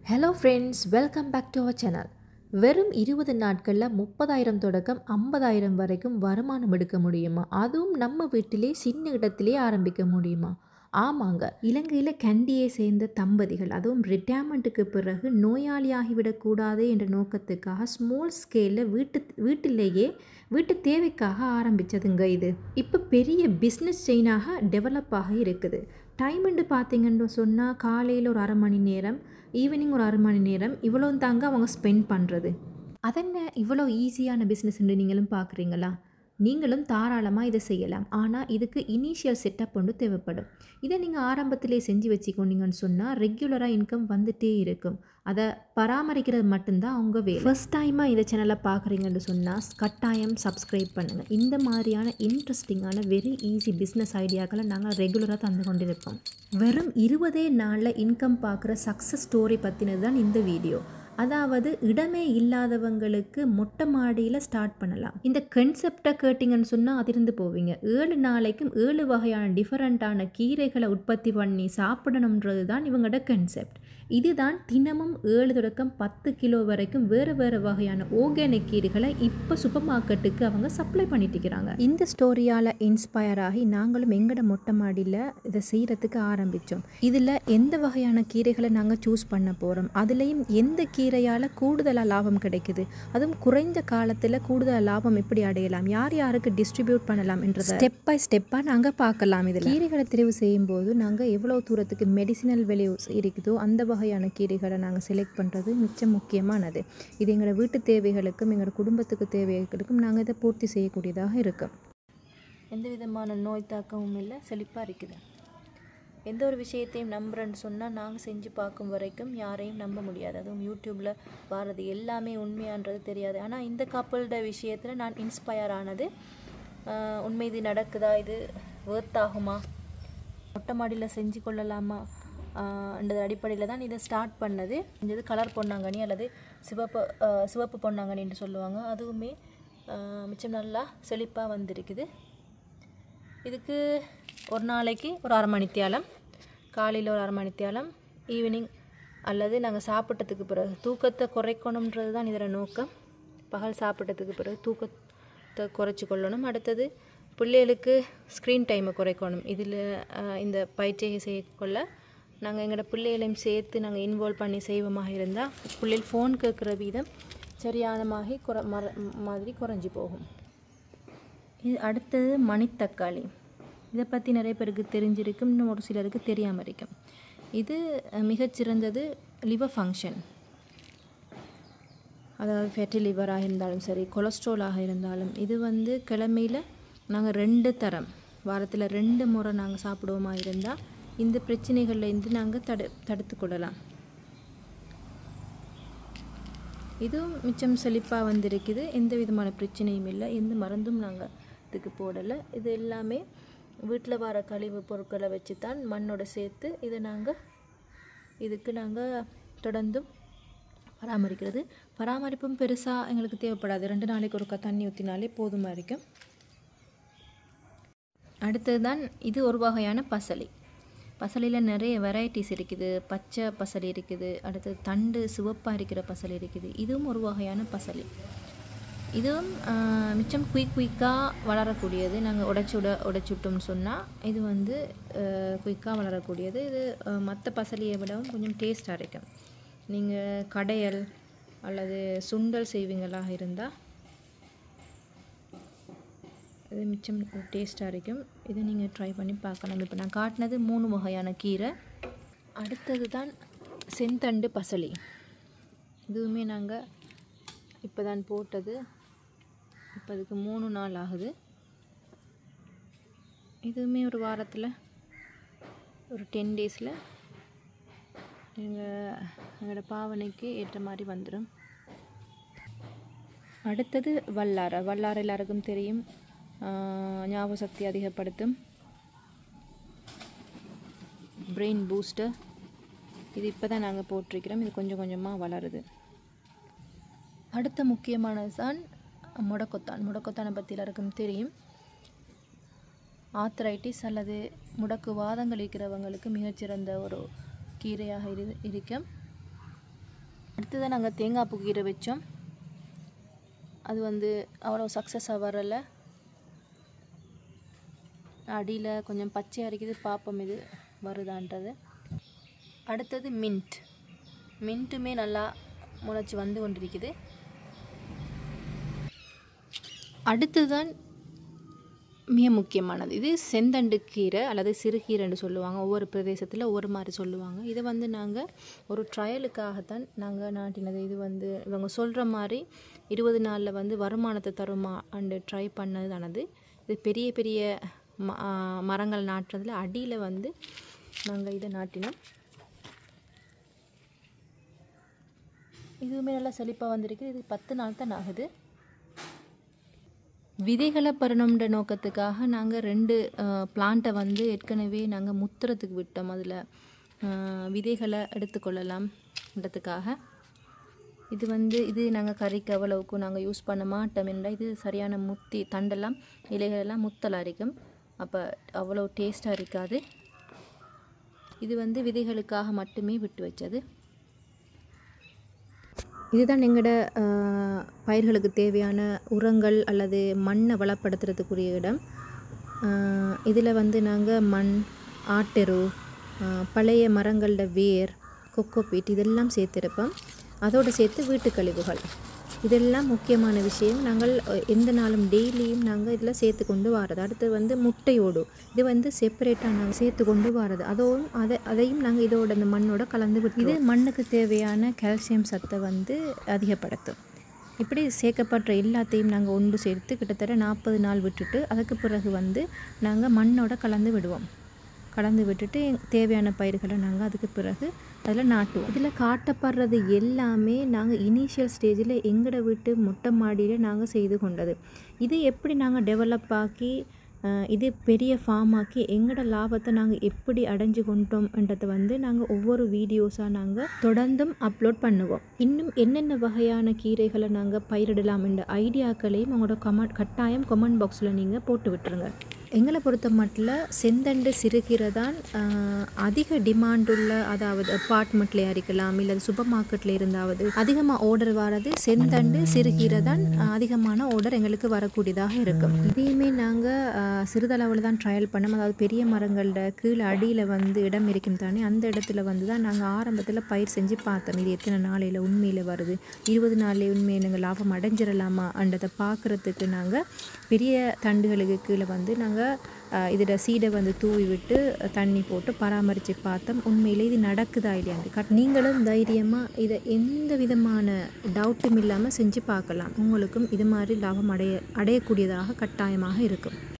hello friends welcome back to our channel வெறும் இருபது நாட்களில் முப்பதாயிரம் தொடக்கம் ஐம்பதாயிரம் வரைக்கும் வருமானம் எடுக்க முடியுமா அதுவும் நம்ம வீட்டிலே சின்ன இடத்திலே ஆரம்பிக்க முடியுமா ஆமாங்க இலங்கையில் கண்டியை சேர்ந்த தம்பதிகள் அதுவும் ரிட்டையர்மெண்ட்டுக்கு பிறகு நோயாளியாகிவிடக்கூடாது என்ற நோக்கத்துக்காக ஸ்மால் ஸ்கேலில் வீட்டு வீட்டிலேயே வீட்டு தேவைக்காக ஆரம்பித்ததுங்க இது இப்போ பெரிய பிஸ்னஸ் செயினாக டெவலப் ஆகி இருக்குது டைம்ண்டு பார்த்தீங்கன்னு சொன்னால் காலையில் ஒரு அரை மணி நேரம் ஈவினிங் ஒரு அரை மணி நேரம் இவ்வளோ தாங்க அவங்க ஸ்பெண்ட் பண்ணுறது அதென்ன இவ்வளோ ஈஸியான பிஸ்னஸ்ன்னு நீங்களும் பார்க்குறீங்களா நீங்களும் தாராளமாக இதை செய்யலாம் ஆனால் இதுக்கு இனிஷியல் செட்டப் ஒன்று தேவைப்படும் இதை நீங்கள் ஆரம்பத்திலே செஞ்சு வச்சுக்கொண்டீங்கன்னு சொன்னால் ரெகுலராக இன்கம் வந்துகிட்டே இருக்கும் அதை பராமரிக்கிறது மட்டும்தான் அவங்க வேலை ஃபர்ஸ்ட் டைமாக இந்த சேனலை பார்க்குறீங்கன்னு சொன்னால் கட்டாயம் சப்ஸ்கிரைப் பண்ணுங்கள் இந்த மாதிரியான இன்ட்ரெஸ்டிங்கான வெரி ஈஸி பிஸ்னஸ் ஐடியாக்களை நாங்கள் ரெகுலராக தந்து கொண்டிருப்போம் வெறும் இருபதே நாளில் இன்கம் பார்க்குற சக்ஸஸ் ஸ்டோரி பற்றினது தான் இந்த வீடியோ அதாவது இடமே இல்லாதவங்களுக்கு மொட்டை மாடியில் ஸ்டார்ட் பண்ணலாம் இந்த கன்செப்டை கேட்டிங்கன்னு சொன்னால் அதிர்ந்து போவீங்க ஏழு நாளைக்கும் ஏழு வகையான டிஃப்ரெண்ட்டான கீரைகளை உற்பத்தி பண்ணி சாப்பிடணுன்றது தான் இவங்களோட கன்செப்ட் இதுதான் தினமும் ஏழு தொடக்கம் பத்து கிலோ வரைக்கும் வேறு வேறு வகையான ஆர்கானிக் கீரைகளை இப்போ சூப்பர் மார்க்கெட்டுக்கு அவங்க சப்ளை பண்ணிட்டு இருக்கிறாங்க இந்த ஸ்டோரியால் இன்ஸ்பயர் ஆகி நாங்களும் எங்களோட மொட்டை மாடியில் இதை செய்கிறதுக்கு ஆரம்பித்தோம் இதில் எந்த வகையான கீரைகளை நாங்கள் சூஸ் பண்ண போகிறோம் அதுலேயும் எந்த கீரையால் கூடுதலாக லாபம் கிடைக்குது அதுவும் குறைந்த காலத்தில் கூடுதல் லாபம் எப்படி அடையலாம் யார் யாருக்கு டிஸ்ட்ரிபியூட் பண்ணலாம் என்றதை ஸ்டெப் பை ஸ்டெப்பாக நாங்கள் பார்க்கலாம் இதில் கீரைகளை தெரிவு செய்யும்போது நாங்கள் எவ்வளோ தூரத்துக்கு மெடிசினல் வேல்யூஸ் இருக்குதோ அந்த வகையான கீரைகளை நாங்கள் செலக்ட் பண்ணுறது மிச்சம் முக்கியமானது இது எங்களோட வீட்டு தேவைகளுக்கும் எங்களோட குடும்பத்துக்கு தேவைகளுக்கும் நாங்கள் இதை பூர்த்தி செய்யக்கூடியதாக இருக்கும் எந்த விதமான நோய் தாக்கமும் இல்லை செழிப்பாக இருக்குது எந்த ஒரு விஷயத்தையும் நம்புறேன்னு சொன்னால் நாங்கள் செஞ்சு பார்க்கும் வரைக்கும் யாரையும் நம்ப முடியாது அதுவும் யூடியூப்பில் வர்றது எல்லாமே உண்மையான்றது தெரியாது ஆனால் இந்த கப்பலோட விஷயத்தில் நான் இன்ஸ்பயர் ஆனது ஆஹ் உண்மை இது நடக்குதா இது வேர்த் ஆகுமா மொட்டை மாடியில் செஞ்சு கொள்ளலாமா என்ற அடிப்படையில் தான் இதை ஸ்டார்ட் பண்ணது இது கலர் பொன்னாங்கண்ணி அல்லது சிவப்பு ஆஹ் சிவப்பு பொன்னாங்கண்ணின்னு சொல்லுவாங்க அதுவுமே ஆஹ் மிச்சம் நல்லா செழிப்பாக வந்திருக்குது இதுக்கு ஒரு நாளைக்கு ஒரு அரை மணித்தியாலம் காலையில் ஒரு அரை மணித்தியாலம் ஈவினிங் அல்லது நாங்கள் சாப்பிட்டதுக்கு பிறகு தூக்கத்தை குறைக்கணுன்றது தான் இதோட நோக்கம் பகல் சாப்பிட்டதுக்கு பிறகு தூக்கத்தை குறைச்சி கொள்ளணும் அடுத்தது பிள்ளைகளுக்கு ஸ்க்ரீன் டைமை குறைக்கணும் இதில் இந்த பயிற்சியை செய்யக்கொள்ள நாங்கள் எங்களோட பிள்ளைகளையும் சேர்த்து நாங்கள் இன்வால்வ் பண்ணி செய்வோமாக இருந்தால் பிள்ளைகள் ஃபோன் கேட்குற வீதம் சரியானமாகி குறை மற மாதிரி குறைஞ்சி போகும் இது அடுத்தது மணித்தக்காளி இதை பற்றி நிறைய பேருக்கு தெரிஞ்சிருக்கும் இன்னும் ஒரு சிலருக்கு தெரியாமல் இருக்கும் இது அஹ், மிகச்சிறந்தது லிவர் ஃபங்க்ஷன் அதாவது ஃபேட்டி லிவராக இருந்தாலும் சரி கொலஸ்ட்ராலாக இருந்தாலும் இது வந்து கிழமையில் நாங்கள் ரெண்டு தரம் வாரத்தில் ரெண்டு முறை நாங்கள் சாப்பிடுவோமா இருந்தால் இந்த பிரச்சனைகள்லேருந்து நாங்கள் தடு தடுத்து கொள்ளலாம் இதுவும் மிச்சம் செழிப்பாக வந்திருக்குது எந்த விதமான பிரச்சனையும் இல்லை எந்த மருந்தும் நாங்கள் இதுக்கு போடலை இது எல்லாமே வீட்டில் வர கழிவு பொருட்களை வச்சு தான் மண்ணோட சேர்த்து இதை நாங்கள் இதுக்கு நாங்கள் தொடர்ந்தும் பராமரிக்கிறது பராமரிப்பும் பெருசாக எங்களுக்கு தேவைப்படாது ரெண்டு நாளைக்கு ஒருக்கா தண்ணி ஊற்றினாலே போதுமா இருக்கும் அடுத்தது தான் இது ஒரு வகையான பசலி பசலியில் நிறைய வெரைட்டிஸ் இருக்குது பச்சை பசலி இருக்குது அடுத்தது தண்டு சிவப்பாக இருக்கிற பசலி இருக்குது இதுவும் ஒரு வகையான பசலி இதுவும் ஆஹ், மிச்சம் குயிக் குயிக்காக வளரக்கூடியது நாங்கள் உடைச்சி உட உடைச்சி விட்டோம்னு சொன்னால் இது வந்து குயிக்காக வளரக்கூடியது இது மற்ற பசலியை விடவும் கொஞ்சம் டேஸ்ட்டாக இருக்கும் நீங்கள் கடையல் அல்லது சுண்டல் செய்வீங்களாக இருந்தால் இது மிச்சம் டேஸ்ட்டாக இருக்கும் இதை நீங்கள் ட்ரை பண்ணி பார்க்கலாம் இப்போ நான் காட்டினது மூணு வகையான கீரை அடுத்தது தான் செந்தண்டு பசலி இதுவுமே நாங்கள் இப்போ தான் போட்டது இப்போ அதுக்கு மூணு நாள் ஆகுது இதுவுமே ஒரு வாரத்தில் ஒரு டென் டேஸில் எங்கள் எங்களோட பாவனைக்கு ஏற்ற மாதிரி வந்துடும் அடுத்தது வல்லாரை வல்லாரை எல்லாருக்கும் தெரியும் ஆஹ் ஞாபக சக்தி அதிகப்படுத்தும் பிரெயின் பூஸ்டர் இது இப்போ தான் நாங்கள் போட்டிருக்கிறோம் இது கொஞ்சம் கொஞ்சமாக வளருது அடுத்த முக்கியமானது தான் முடக்கொத்தான் முடக்கொத்தானை பற்றி எல்லாருக்கும் தெரியும் ஆத்தரைட்டிஸ் அல்லது முடக்கு வாதங்கள் இருக்கிறவங்களுக்கு மிகச்சிறந்த ஒரு கீரையாக இரு இருக்கும் அடுத்தது நாங்கள் தேங்காய் பூ கீரை வச்சோம் அது வந்து அவ்வளோ சக்ஸஸாக வரலை அடியில் கொஞ்சம் பச்சையாக இருக்குது பார்ப்போம் இது வருதான்றது அடுத்தது மின்ட் மின்ட்டுமே நல்லா முளைச்சி வந்து கொண்டிருக்குது அடுத்துதான் மிக முக்கியமானது இது செந்தண்டு கீரை அல்லது சிறுகீரைன்னு சொல்லுவாங்க ஒவ்வொரு பிரதேசத்தில் ஒவ்வொரு மாதிரி சொல்லுவாங்க இதை வந்து நாங்கள் ஒரு ட்ரையலுக்காகத்தான் நாங்கள் நாட்டினது இது வந்து இவங்க சொல்கிற மாதிரி இருபது நாளில் வந்து வருமானத்தை தருமா அண்டு ட்ரை பண்ணதானது இது பெரிய பெரிய ம ஆ, மரங்கள் நாட்டுறதுல அடியில் வந்து நாங்கள் இதை நாட்டினோம் இதுவுமே நல்லா செழிப்பாக வந்திருக்கு இது பத்து நாள் தான் ஆகுது விதைகளை பெறணுன்ற நோக்கத்துக்காக நாங்கள் ரெண்டு பிளான்ட்டை வந்து ஏற்கனவே நாங்கள் முத்துறதுக்கு விட்டோம் அதில் விதைகளை எடுத்துக்கொள்ளலாம்ன்றதுக்காக இது வந்து இது நாங்கள் கறிக்கு அவ்வளவுக்கு நாங்கள் யூஸ் பண்ண மாட்டோம் என்றால் இது சரியான முத்தி தண்டெல்லாம் இலைகளெல்லாம் முத்தலாக இருக்கும் அப்போ அவ்வளோ டேஸ்ட்டாக இருக்காது இது வந்து விதைகளுக்காக மட்டுமே விட்டு வச்சது இதுதான் எங்களோட பயிர்களுக்கு தேவையான உரங்கள் அல்லது மண்ணை வளப்படுத்துறதுக்குரிய இடம் இதில் வந்து நாங்கள் மண் ஆட்டெரு ஆஹ் பழைய மரங்களோட வேர் கொக்கோபீட் இதெல்லாம் சேர்த்திருப்போம் அதோடு சேர்த்து வீட்டு கழிவுகள் இதெல்லாம் முக்கியமான விஷயம் நாங்கள் அஹ், எந்த நாளும் டெய்லியும் நாங்கள் இதில் சேர்த்து கொண்டு வரது அடுத்து வந்து முட்டையோடு இது வந்து செப்பரேட்டாக நாங்கள் சேர்த்து கொண்டு வரது அதோடும் அதை அதையும் நாங்கள் இதோட இந்த மண்ணோட கலந்து விட்டு இது மண்ணுக்கு தேவையான கால்சியம் சத்தை வந்து அதிகப்படுத்தும் இப்படி சேர்க்கப்படுற எல்லாத்தையும் நாங்கள் ஒன்று சேர்த்து கிட்டத்தட்ட நாற்பது நாள் விட்டுட்டு அதுக்கு பிறகு வந்து நாங்கள் மண்ணோட கலந்து விடுவோம் கலந்து விட்டுட்டு எங்க- தேவையான பயிர்களை நாங்கள் அதுக்கு பிறகு அதில் நாட்டுவோம் இதில் காட்டப்படுறது எல்லாமே நாங்கள் இனிஷியல் ஸ்டேஜில் எங்களோட வீட்டு மொட்டை மாடியில் நாங்கள் செய்து கொண்டது இது எப்படி நாங்கள் டெவலப் ஆக்கி அஹ், இது பெரிய ஃபார்ம் ஆக்கி எங்களோட லாபத்தை நாங்கள் எப்படி அடைஞ்சு கொண்டோம்ன்றதை வந்து நாங்கள் ஒவ்வொரு வீடியோஸாக நாங்கள் தொடர்ந்தும் அப்லோட் பண்ணுவோம் இன்னும் என்னென்ன வகையான கீரைகளை நாங்கள் பயிரிடலாம் என்ற ஐடியாக்களையும் உங்களோட கமெண்ட் கட்டாயம் கமெண்ட் பாக்ஸில் நீங்கள் போட்டு விட்டுருங்க எங்களை பொறுத்த மட்டும் செந்தண்டு சிறுகீரை தான் ஆஹ், அதிக டிமாண்ட் உள்ள அதாவது அப்பார்ட்மெண்ட்லேயே இருக்கலாம் இல்லை சூப்பர் மார்க்கெட்டில் இருந்தாவது அதிகமாக ஆர்டர் வர்றது செந்தண்டு சிறுகீரை தான் ஆஹ், அதிகமான ஆர்டர் எங்களுக்கு வரக்கூடியதாக இருக்கும் இதையுமே நாங்கள் சிறிதளவில் தான் ட்ரையல் பண்ணோம் அதாவது பெரிய மரங்களோட கீழே அடியில் வந்து இடம் இருக்கும் தானே அந்த இடத்துல வந்து தான் நாங்கள் ஆரம்பத்தில் பயிர் செஞ்சு பார்த்தோம் இது எத்தனை நாளையில் உண்மையில் வருது இருபது நாளில் உண்மையை நாங்கள் லாபம் அடைஞ்சிடலாமா அன்றதை பார்க்குறதுக்கு நாங்கள் பெரிய தண்டுகளுக்கு கீழே வந்து நாங்கள் இதோட சீடை வந்து தூவி விட்டு தண்ணி போட்டு பராமரித்து பார்த்தோம் உண்மையில் இது நடக்குதா இல்லையாண்டு கட் நீங்களும் தைரியமாக இதை எந்த விதமான டவுட்டும் இல்லாமல் செஞ்சு பார்க்கலாம் உங்களுக்கும் இது மாதிரி லாபம் அடைய அடையக்கூடியதாக கட்டாயமாக இருக்கும்